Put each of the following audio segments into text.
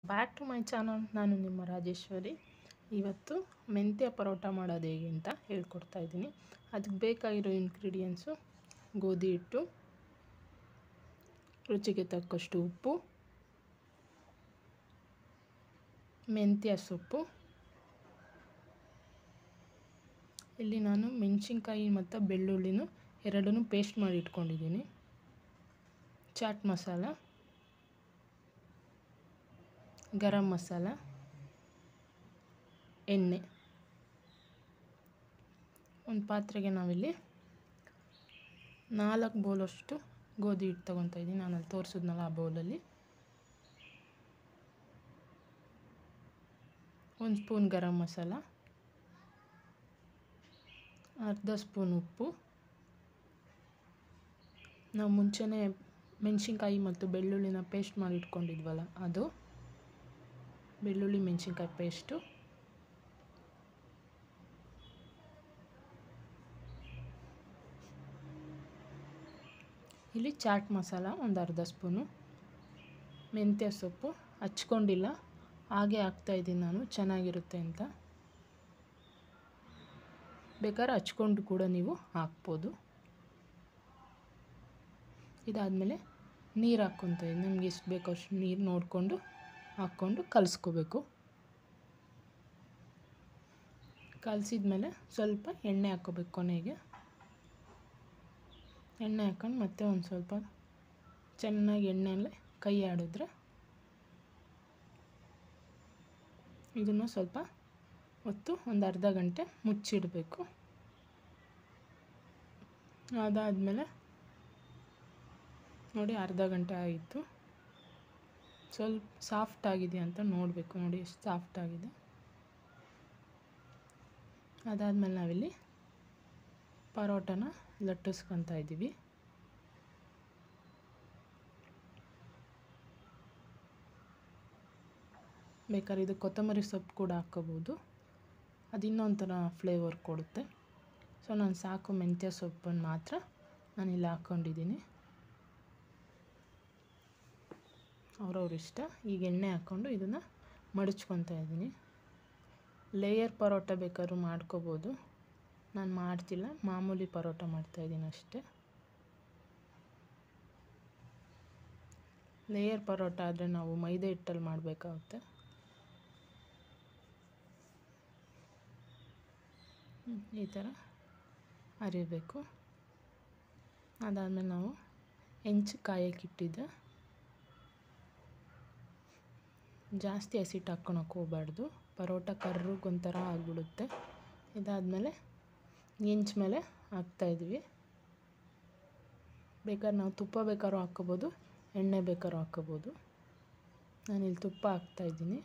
back to my channel ನಾನು ನಿಮ್ಮ ರಾಜೇಶ್ವರಿ ಇವತ್ತು ಮೆಂತ್ಯ ಪರೋಟ ಮಾಡೋದು ಹೇಗೆ ಅಂತ ಹೇಳ್ಕೊಡ್ತಾ ಇದ್ದೀನಿ ಅದಕ್ಕೆ ಬೇಕಾಗಿರೋ ಇಂಗ್ರೀಡಿಯೆಂಟ್ಸು ಗೋಧಿ ಹಿಟ್ಟು ರುಚಿಗೆ ತಕ್ಕಷ್ಟು ಉಪ್ಪು ಮೆಂತ್ಯ ಸೊಪ್ಪು ಇಲ್ಲಿ ನಾನು ಮೆಣಸಿನ್ಕಾಯಿ ಮತ್ತು ಬೆಳ್ಳುಳ್ಳಿನೂ ಎರಡನ್ನೂ ಪೇಸ್ಟ್ ಮಾಡಿ ಇಟ್ಕೊಂಡಿದ್ದೀನಿ ಚಾಟ್ ಮಸಾಲ ಗರಂ ಮಸಾಲ ಎಣ್ಣೆ ಒಂದು ಪಾತ್ರೆಗೆ ನಾವಿಲ್ಲಿ ನಾಲ್ಕು ಬೌಲಷ್ಟು ಗೋಧಿ ಹಿಟ್ಟು ತೊಗೊತಾ ಇದ್ದೀನಿ ನಾನು ಅಲ್ಲಿ ತೋರಿಸಿದ್ನಲ್ಲ ಆ ಬೌಲಲ್ಲಿ ಒಂದು ಸ್ಪೂನ್ ಗರಂ ಮಸಾಲ ಅರ್ಧ ಸ್ಪೂನ್ ಉಪ್ಪು ನಾವು ಮುಂಚೆನೇ ಮೆಣಸಿನ್ಕಾಯಿ ಮತ್ತು ಬೆಳ್ಳುಳ್ಳಿನ ಪೇಸ್ಟ್ ಮಾಡಿ ಇಟ್ಕೊಂಡಿದ್ವಲ್ಲ ಅದು ಬೆಳ್ಳುಳ್ಳಿ ಮೆಣಸಿನ್ಕಾಯಿ ಪೇಸ್ಟು ಇಲ್ಲಿ ಚಾಟ್ ಮಸಾಲ ಒಂದು ಅರ್ಧ ಸ್ಪೂನು ಮೆಂತ್ಯ ಸೊಪ್ಪು ಹಚ್ಕೊಂಡಿಲ್ಲ ಹಾಗೆ ಹಾಕ್ತಾಯಿದ್ದೀನಿ ನಾನು ಚೆನ್ನಾಗಿರುತ್ತೆ ಅಂತ ಬೇಕಾದ್ರೆ ಹಚ್ಕೊಂಡು ಕೂಡ ನೀವು ಹಾಕ್ಬೋದು ಇದಾದಮೇಲೆ ನೀರು ಹಾಕ್ಕೊತ ಇದ್ದೀನಿ ನಮ್ಗೆ ಎಷ್ಟು ಬೇಕೋ ಅಷ್ಟು ನೀರು ನೋಡಿಕೊಂಡು ಹಾಕ್ಕೊಂಡು ಕಲಿಸ್ಕೋಬೇಕು ಕಲಸಿದ್ಮೇಲೆ ಸ್ವಲ್ಪ ಎಣ್ಣೆ ಹಾಕ್ಕೋಬೇಕು ಕೊನೆಗೆ ಎಣ್ಣೆ ಹಾಕ್ಕೊಂಡು ಮತ್ತೆ ಒಂದು ಸ್ವಲ್ಪ ಚೆನ್ನಾಗಿ ಎಣ್ಣೆಯಲ್ಲೇ ಕೈ ಆಡಿದ್ರೆ ಇದನ್ನು ಸ್ವಲ್ಪ ಹೊತ್ತು ಒಂದು ಅರ್ಧ ಗಂಟೆ ಮುಚ್ಚಿಡಬೇಕು ಅದಾದಮೇಲೆ ನೋಡಿ ಅರ್ಧ ಗಂಟೆ ಆಯಿತು ಸ್ವಲ್ಪ ಸಾಫ್ಟ್ ಆಗಿದೆ ಅಂತ ನೋಡಬೇಕು ನೋಡಿ ಎಷ್ಟು ಸಾಫ್ಟ್ ಆಗಿದೆ ಅದಾದಮೇಲೆ ನಾವಿಲ್ಲಿ ಪರೋಟನ ಲಟ್ಟಿಸ್ಕೊತಾ ಇದ್ದೀವಿ ಬೇಕಾದ್ರೆ ಇದು ಕೊತ್ತಂಬರಿ ಸೊಪ್ಪು ಕೂಡ ಹಾಕ್ಕೋಬೋದು ಅದು ಇನ್ನೊಂಥರ ಫ್ಲೇವರ್ ಕೊಡುತ್ತೆ ಸೊ ನಾನು ಸಾಕು ಮೆಂತ್ಯ ಸೊಪ್ಪನ್ನು ಮಾತ್ರ ನಾನಿಲ್ಲಿ ಹಾಕ್ಕೊಂಡಿದ್ದೀನಿ ಅವ್ರವ್ರ ಇಷ್ಟ ಈಗ ಎಣ್ಣೆ ಹಾಕ್ಕೊಂಡು ಇದನ್ನು ಮಡಚ್ಕೊತಾ ಇದ್ದೀನಿ ಲೇಯರ್ ಪರೋಟ ಬೇಕಾದ್ರೂ ಮಾಡ್ಕೋಬೋದು ನಾನು ಮಾಡ್ತಿಲ್ಲ ಮಾಮೂಲಿ ಪರೋಟ ಮಾಡ್ತಾಯಿದ್ದೀನಿ ಅಷ್ಟೇ ಲೇಯರ್ ಪರೋಟ ಆದರೆ ನಾವು ಮೈದಾ ಹಿಟ್ಟಲ್ಲಿ ಮಾಡಬೇಕಾಗುತ್ತೆ ಈ ಥರ ಅರಿಬೇಕು ಅದಾದಮೇಲೆ ನಾವು ಹೆಂಚು ಕಾಯಕ್ಕಿಟ್ಟಿದ್ದೆ ಜಾಸ್ತಿ ಹಸಿಟ್ಟು ಹಾಕ್ಕೊಳಕ್ಕೆ ಹೋಗ್ಬಾರ್ದು ಪರೋಟ ಕರ್ರಗೊಂಥರ ಆಗಿಬಿಡುತ್ತೆ ಇದಾದಮೇಲೆ ಹೆಂಚು ಮೇಲೆ ಹಾಕ್ತಾಯಿದ್ವಿ ಬೇಕಾದ್ರೆ ನಾವು ತುಪ್ಪ ಬೇಕಾದ್ರೂ ಹಾಕ್ಕೋಬೋದು ಎಣ್ಣೆ ಬೇಕಾದ್ರೂ ಹಾಕ್ಕೋಬೋದು ನಾನಿಲ್ಲಿ ತುಪ್ಪ ಹಾಕ್ತಾಯಿದ್ದೀನಿ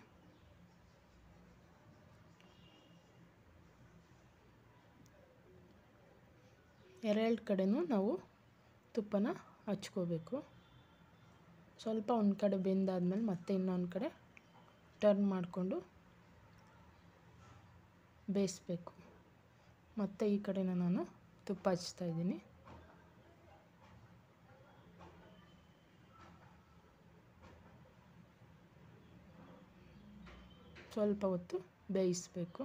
ಎರಡು ಕಡೆನೂ ನಾವು ತುಪ್ಪನ ಹಚ್ಕೋಬೇಕು ಸ್ವಲ್ಪ ಒಂದು ಕಡೆ ಬೆಂದಾದ್ಮೇಲೆ ಮತ್ತೆ ಇನ್ನೊಂದು ಕಡೆ ಟರ್ನ್ ಮಾಡಿಕೊಂಡು ಬೇಯಿಸ್ಬೇಕು ಮತ್ತು ಈ ಕಡೆನ ನಾನು ತುಪ್ಪ ಹಚ್ತಾ ಇದ್ದೀನಿ ಸ್ವಲ್ಪ ಹೊತ್ತು ಬೇಯಿಸಬೇಕು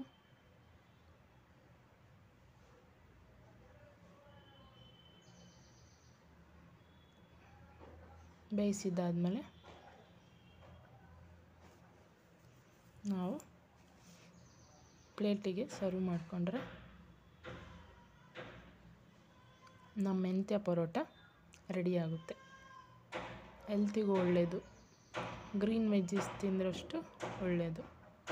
ಬೇಯಿಸಿದ್ದಾದಮೇಲೆ ನಾವು ಪ್ಲೇಟಿಗೆ ಸರ್ವ್ ಮಾಡಿಕೊಂಡ್ರೆ ನಮ್ಮ ಮೆಂತ್ಯ ಪರೋಟ ರೆಡಿಯಾಗುತ್ತೆ ಹೆಲ್ತಿಗೂ ಒಳ್ಳೆಯದು ಗ್ರೀನ್ ವೆಜ್ಜಿಸ್ ತಿಂದರಷ್ಟು ಒಳ್ಳೆಯದು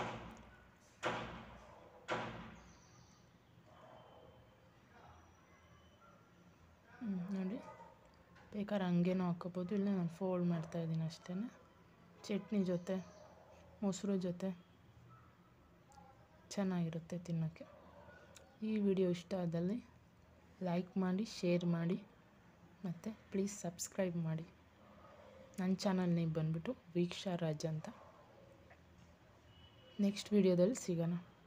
ನೋಡಿ ಬೇಕಾದ್ರೆ ಹಂಗೇನೂ ಹಾಕ್ಕೋಬೋದು ಇಲ್ಲ ನಾನು ಫೋಲ್ಡ್ ಮಾಡ್ತಾಯಿದ್ದೀನಿ ಅಷ್ಟೇ ಚಟ್ನಿ ಜೊತೆ ಮೊಸರು ಜೊತೆ ಚೆನ್ನಾಗಿರುತ್ತೆ ತಿನ್ನೋಕ್ಕೆ ಈ ವಿಡಿಯೋ ಇಷ್ಟ ಆದಲ್ಲಿ ಲೈಕ್ ಮಾಡಿ ಶೇರ್ ಮಾಡಿ ಮತ್ತು ಪ್ಲೀಸ್ ಸಬ್ಸ್ಕ್ರೈಬ್ ಮಾಡಿ ನನ್ನ ಚಾನಲ್ ನೇಮ್ ಬಂದ್ಬಿಟ್ಟು ವೀಕ್ಷಾ ರಾಜ್ ಅಂತ ನೆಕ್ಸ್ಟ್ ವಿಡಿಯೋದಲ್ಲಿ ಸಿಗೋಣ